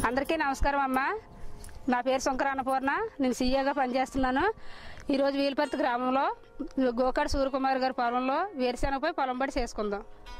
అందరికీ నమస్కారం అమ్మ నా పేరు శంకర అన్నపూర్ణ నేను సీఏగా పనిచేస్తున్నాను ఈరోజు వీలపర్తి గ్రామంలో గోకాడ సూర్యకుమార్ గారి పొలంలో వేరుశెనగపై పొలం బడి చేసుకుందాం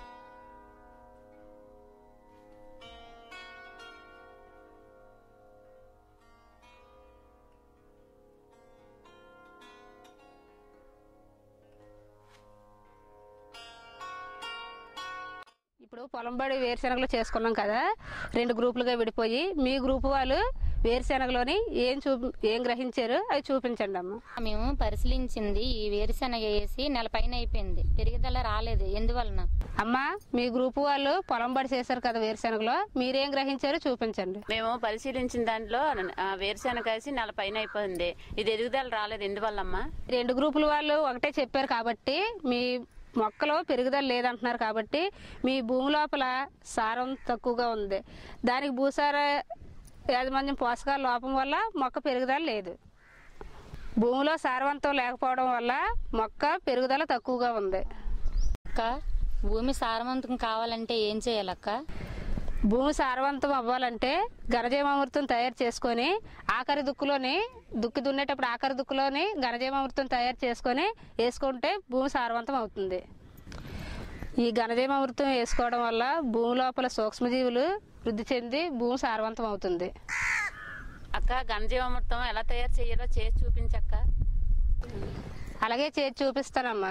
ఇప్పుడు పొలం బడి వేరుశెనగలు చేసుకున్నాం కదా రెండు గ్రూపులుగా విడిపోయి మీ గ్రూప్ వాళ్ళు వేరుశెనగలోని ఏం చూ ఏం గ్రహించారు అవి చూపించండి అమ్మ మేము పరిశీలించింది ఈ వేరుశెనగ వేసి నెల పైన అయిపోయింది పెరుగుదల రాలేదు ఎందువలన అమ్మ మీ గ్రూప్ వాళ్ళు పొలం బడి చేశారు కదా వేరుశెనగలో మీరేం గ్రహించారో చూపించండి మేము పరిశీలించిన దాంట్లో ఆ, వేరుశెనగ వేసి నెల పైన అయిపోయింది ఇది ఎదుగుదల రాలేదు ఎందువల్లమ్మా రెండు గ్రూపుల వాళ్ళు ఒకటే చెప్పారు కాబట్టి మీ మొక్కలో పెరుగుదల లేదంటున్నారు కాబట్టి మీ భూమి లోపల సారం తక్కువగా ఉంది దానికి భూసార యాజమాన్యం పోషకాల లోపం వల్ల మొక్క పెరుగుదల లేదు భూమిలో సారవంతం లేకపోవడం వల్ల మొక్క పెరుగుదల తక్కువగా ఉంది అక్క భూమి సారవంతం కావాలంటే ఏం చేయాలక్క భూమి సారవంతం అవ్వాలంటే ఘనజీవామృతం తయారు చేసుకొని ఆఖరి దుక్కులోని దుక్కి దున్నేటప్పుడు ఆఖరి దుక్కులోని ఘనజీవామృతం తయారు చేసుకొని వేసుకుంటే భూమి సారవంతం అవుతుంది ఈ ఘనజీవామృతం వేసుకోవడం వల్ల భూమి లోపల సూక్ష్మజీవులు వృద్ధి చెంది భూమి సారవంతం అవుతుంది అక్క ఘనజీవామృతం ఎలా తయారు చేయాలో చేసి చూపించక్క అలాగే చేసి చూపిస్తానమ్మా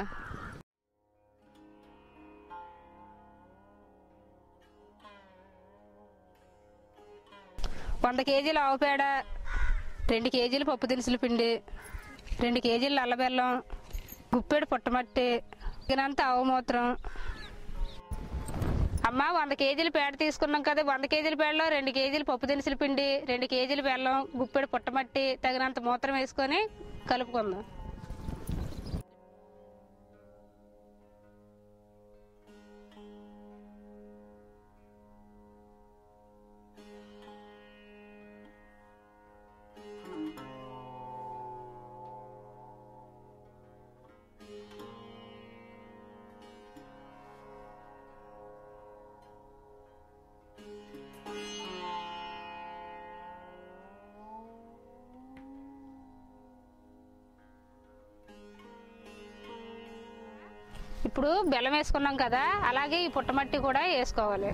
వంద కేజీల ఆవు పేడ రెండు కేజీలు పప్పు దినుసుల పిండి రెండు కేజీలు నల్ల బెల్లం గుప్పెడు పుట్టమట్టి తగినంత ఆవు మూత్రం అమ్మ వంద కేజీల పేడ తీసుకున్నాం కదా వంద కేజీల పేడలో రెండు కేజీలు పప్పు దినుసుల పిండి రెండు కేజీలు బెల్లం గుప్పెడు పుట్టమట్టి తగినంత మూత్రం వేసుకొని కలుపుకుందాం ఇప్పుడు బెల్లం వేసుకున్నాం కదా అలాగే ఈ పుట్టమట్టి కూడా వేసుకోవాలి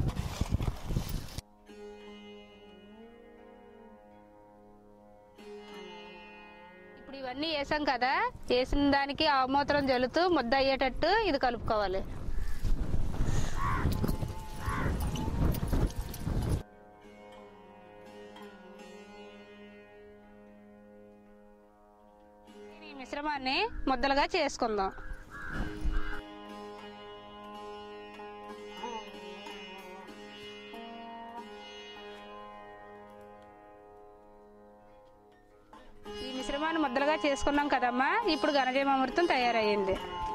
ఇప్పుడు ఇవన్నీ వేసాం కదా వేసిన దానికి ఆమూత్రం జల్లుతూ ముద్ద అయ్యేటట్టు ఇది కలుపుకోవాలి ఈ మిశ్రమాన్ని ముద్దలుగా చేసుకుందాం ఈ మిశ్రమాన్ని ముద్దలుగా చేసుకున్నాం కదమ్మా ఇప్పుడు ఘనజీవామృతం తయారయ్యింది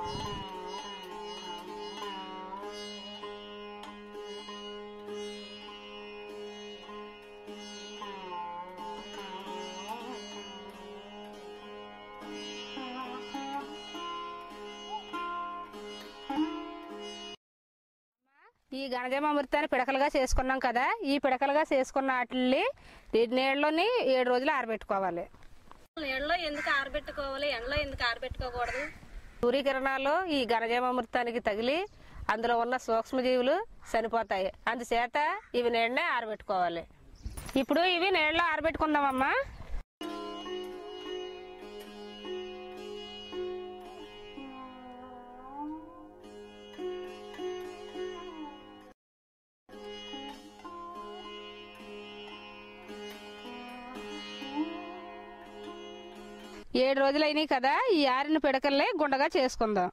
ఈ ఘనజీవామృతాన్ని పిడకలుగా చేసుకున్నాం కదా ఈ పిడకలుగా చేసుకున్న వాటిని నీళ్ళలోని ఏడు రోజులు ఆరబెట్టుకోవాలి ఎండలో ఎందుకు ఆరబెట్టుకోవాలి ఎండలో ఎందుకు ఆరబెట్టుకోకూడదు సూర్యకిరణాలు ఈ ఘనజీవామృతానికి తగిలి అందులో ఉన్న సూక్ష్మజీవులు చనిపోతాయి అందుచేత ఇవి నీడనే ఆరబెట్టుకోవాలి ఇప్పుడు ఇవి నీళ్ళలో ఆరబెట్టుకుందామమ్మా ఏడు రోజులు అయినాయి కదా ఈ ఆరిన పిడకల్ని గుండగా చేసుకుందాం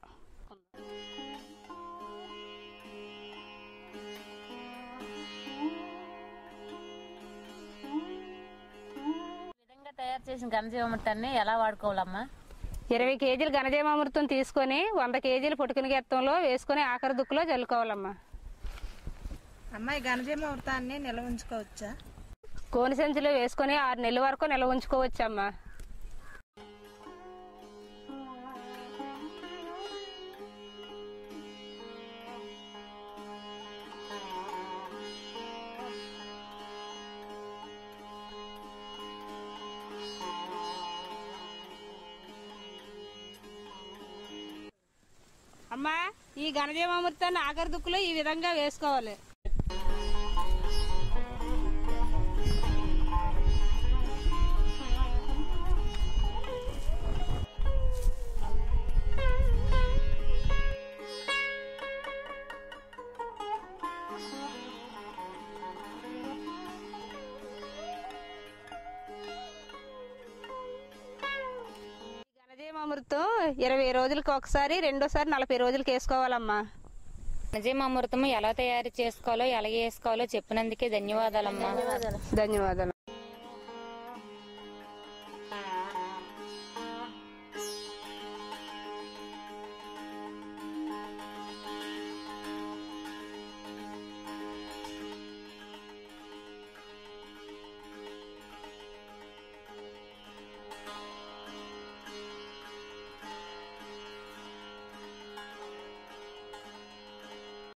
ఈ విధంగా తయారు చేసిన ఘనజీవామృతాన్ని ఎలా వాడుకోవాలమ్మా ఇరవై కేజీలు ఘనజీవామృతం తీసుకొని వంద కేజీలు పుట్టుకుని గెత్తంలో వేసుకొని ఆఖరి దుక్కులో జల్లుకోవాలమ్మా అమ్మాయి ఘనజీమావృతాన్ని నిల్వ ఉంచుకోవచ్చా కోని సంచులు వేసుకొని ఆరు నెలల వరకు నిల్వ ఉంచుకోవచ్చమ్మా అమ్మా ఈ ఘనజీవామృతాన్ని ఆఖరి దుక్కులో ఈ విధంగా వేసుకోవాలి ఘనజీవామృతం ఇరవై రోజులకి ఒకసారి రెండోసారి నలభై రోజులకి వేసుకోవాలమ్మా నిజం అమృతము ఎలా తయారు చేసుకోవాలో ఎలా వేసుకోవాలో చెప్పినందుకే ధన్యవాదాలమ్మా ధన్యవాదాలు